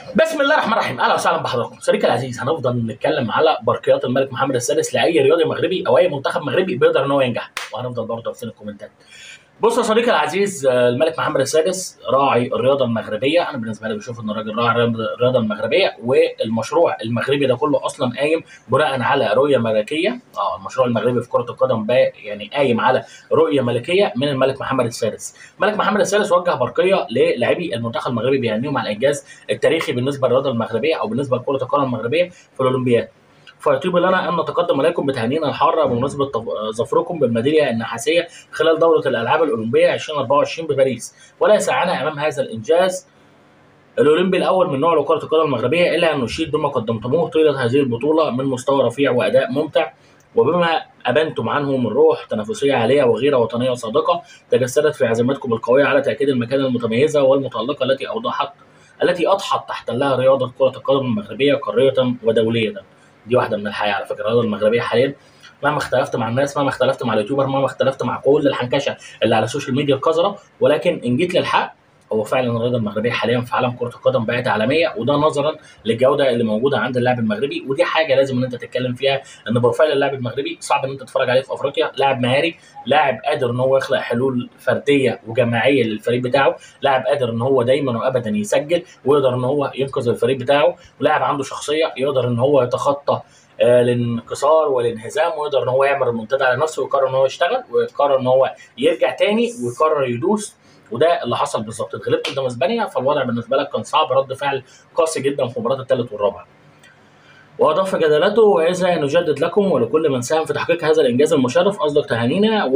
بسم الله الرحمن الرحيم اهلا وسهلا بحضراتكم صديقي العزيز هنفضل نتكلم على برقيات الملك محمد السادس لاي رياضي مغربي او اي منتخب مغربي بيقدر ان هو ينجح وهنفضل برضه في الكومنتات بص يا صديقي العزيز آه، الملك محمد السادس راعي الرياضه المغربيه انا بالنسبه لي بشوف ان الراجل راعي الرياضه المغربيه والمشروع المغربي ده كله اصلا قايم بناء على رؤيه ملكيه اه المشروع المغربي في كره القدم بقى يعني قايم على رؤيه ملكيه من الملك محمد السادس الملك محمد السادس وجه برقيه للاعبي المنتخب المغربي بيهنيهم على الانجاز التاريخي بالنسبه للرياضه المغربيه او بالنسبه لكره القدم المغربيه في الاولمبياد فيطيب لنا ان نتقدم اليكم بتهانينا الحاره بمناسبه طف- ظفركم بالميداليه النحاسيه خلال دوره الالعاب الاولمبيه 2024 بباريس ولا يسعنا امام هذا الانجاز الاولمبي الاول من نوع لكره القدم المغربيه الا ان نشيد بما قدمتموه طيله هذه البطوله من مستوى رفيع واداء ممتع وبما ابنتم عنه من روح تنافسيه عاليه وغيره وطنيه صادقه تجسدت في عزيمتكم القويه على تاكيد المكانه المتميزه والمتالقه التي اوضحت التي اضحت تحتلها رياضه كره القدم المغربيه قاريه ودوليه دي واحده من الحياه على فكره الرياضه المغربيه حاليا مهما اختلفت مع الناس مهما اختلفت مع اليوتيوبر مهما اختلفت مع كل الحنكشه اللي على السوشيال ميديا القذره ولكن ان جيت للحق هو فعلا الرياضه المغربيه حاليا في عالم كره القدم بقت عالميه وده نظرا للجوده اللي موجوده عند اللاعب المغربي ودي حاجه لازم ان انت تتكلم فيها ان بروفايل اللاعب المغربي صعب ان انت تتفرج عليه في افريقيا لاعب مهاري لاعب قادر ان هو يخلق حلول فرديه وجماعيه للفريق بتاعه لاعب قادر ان هو دايما وابدا يسجل ويقدر ان هو ينقذ الفريق بتاعه ولاعب عنده شخصيه يقدر ان هو يتخطى آه، الانكسار والانهزام ويقدر ان هو يعمل ريمونتادا على نفسه ويقرر ان هو يشتغل ويقرر ان هو يرجع تاني ويقرر يدوس وده اللي حصل بالظبط اتغلبت قدام اسبانيا فالوضع بالنسبه لك كان صعب رد فعل قاسي جدا في مباراه الثالث والرابع واضاف جدالته واذا نجدد لكم ولكل من ساهم في تحقيق هذا الانجاز المشرف اصدق تهانينا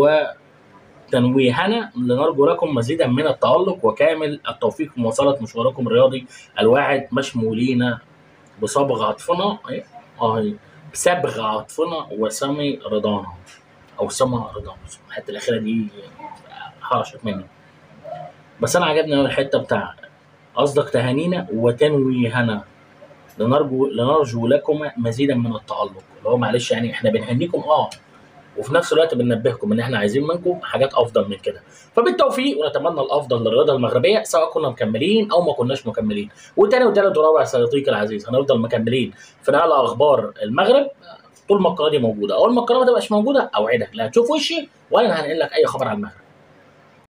وتنويهنا لنرجو لكم مزيدا من التالق وكامل التوفيق في مواصله مشواركم الرياضي الواعد مشمولين بصبغ عطفنا إيه؟ اه هي. بصبغ عطفنا وسمي رضانا او سما رضانا الحته الاخيره دي حرشت مني بس انا عجبني أوي الحته بتاع اصدق تهانينا وتنويهنا لنرجو لنرجو لكم مزيدا من التالق اللي هو معلش يعني احنا بنهنيكم اه وفي نفس الوقت بننبهكم ان احنا عايزين منكم حاجات افضل من كده فبالتوفيق ونتمنى الافضل للرياضه المغربيه سواء كنا مكملين او ما كناش مكملين وتاني وتالت ورابع صديقي العزيز هنفضل مكملين في نقل اخبار المغرب طول ما القناه دي موجوده اول ما القناه ما تبقاش موجوده اوعدك لا هتشوف وشي ولا انا هنقل لك اي خبر عن المغرب